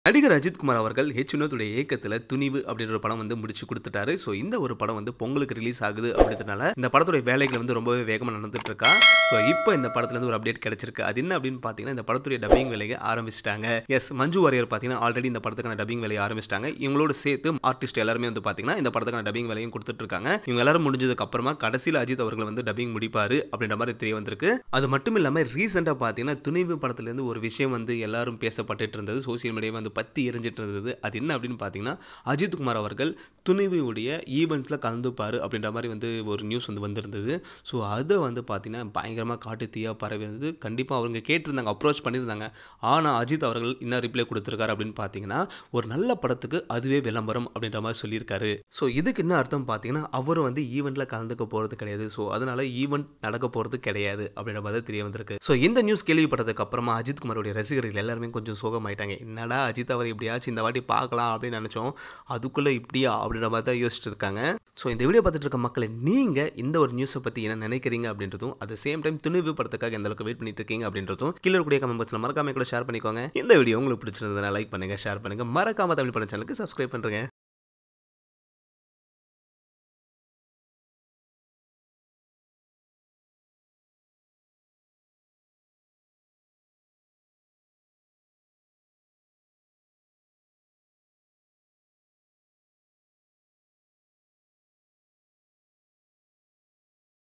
நடிகர் அஜித்குமார் அவர்கள் ஹெச் வினோத்துடைய இயக்கத்தில் துணிவு அப்படின்ற ஒரு படம் வந்து முடிச்சு கொடுத்துட்டாரு ஸோ இந்த ஒரு படம் வந்து பொங்கலுக்கு ரிலீஸ் ஆகுது அப்படின்றதுனால இந்த படத்துடைய வேலைகள் வந்து ரொம்பவே வேகமாக நடந்துட்டு இருக்கா ஸோ இப்போ இந்த படத்துலேருந்து ஒரு அப்டேட் கிடைச்சிருக்கு அது என்ன அப்படின்னு பார்த்தீங்கன்னா இந்த படத்துடைய டப்பிங் வேலையை ஆரம்பிச்சிட்டாங்க எஸ் மஞ்சு வாரியர் பார்த்தீங்கன்னா ஆல்ரெடி இந்த படத்துக்கான டப்பிங் வேலையை ஆரம்பிச்சிட்டாங்க இவங்களோட சேர்த்து ஆர்டிஸ்ட் எல்லாருமே வந்து பார்த்தீங்கன்னா இந்த படத்துக்கான டப்பிங் வேலையும் கொடுத்துட்டு இருக்காங்க இவங்க எல்லாரும் முடிஞ்சதுக்கு அப்புறமா கடைசியில் அஜித் அவர்கள் வந்து டப்பிங் முடிப்பாரு அப்படின்ற மாதிரி தெரிய வந்திருக்கு அது மட்டும் இல்லாமல் ரீசெண்டாக பார்த்தீங்கன்னா துணிவு படத்துலேருந்து ஒரு விஷயம் வந்து எல்லாரும் பேசப்பட்டுட்டு இருந்தது சோசியல் மீடியா வந்து பத்தி எரிஞ்சிட்டு இருந்தது அது என்ன அப்படின்னு பார்த்தீங்கன்னா அஜித்குமார் அவர்கள் துணிவுடைய ஈவெண்ட்ஸில் கலந்துப்பார் அப்படின்ற மாதிரி வந்து ஒரு நியூஸ் வந்து வந்திருந்தது ஸோ அதை வந்து பார்த்தீங்கன்னா பயங்கரமாக காட்டு தீயாக பரவி இருந்தது கண்டிப்பாக அவங்க கேட்டிருந்தாங்க அப்ரோச் பண்ணியிருந்தாங்க ஆனால் அஜித் அவர்கள் என்ன ரிப்ளை கொடுத்துருக்காரு அப்படின்னு பார்த்தீங்கன்னா ஒரு நல்ல படத்துக்கு அதுவே விளம்பரம் அப்படின்ற மாதிரி சொல்லியிருக்காரு ஸோ இதுக்கு என்ன அர்த்தம் பார்த்தீங்கன்னா அவர் வந்து ஈவெண்ட்டில் கலந்துக்க போகிறது கிடையாது ஸோ அதனால ஈவெண்ட் நடக்க போகிறது கிடையாது அப்படின்ற மாதிரி தெரிய வந்திருக்கு ஸோ இந்த நியூஸ் கேள்விப்பட்டதுக்கு அப்புறமா அஜித் குமாரோடைய ரசிகர்கள் எல்லாருமே கொஞ்சம் சோகமாயிட்டாங்க என்னடா அஜித் அவர் எப்படியாச்சும் இந்த வாட்டி பார்க்கலாம் அப்படின்னு நினச்சோம் அதுக்குள்ளே இப்படியா அப்படின்ற மாதிரி தான் யோசிச்சுட்டு இருக்காங்க ஸோ இந்த வீடியோ பார்த்துட்டு இருக்க மக்களை நீங்கள் இந்த ஒரு நியூஸை பற்றி என்ன நினைக்கிறீங்க அப்படின்றதும் அட் சேம் டைம் துணிவு படத்துக்காக எந்த அளவுக்கு வெயிட் பண்ணிட்டு இருக்கீங்க அப்படின்றதும் கீழே இருக்கக்கூடிய கமெண்ட் பாக்ஸில் மறக்காம கூட ஷேர் பண்ணிக்கோங்க இந்த வீடியோ உங்களுக்கு பிடிச்சிருந்ததுனா லைக் பண்ணுங்க ஷேர் பண்ணுங்க மறக்காம தமிழ் பண்ண சேனலுக்கு சப்ஸ்கிரைப் பண்ணுறேங்க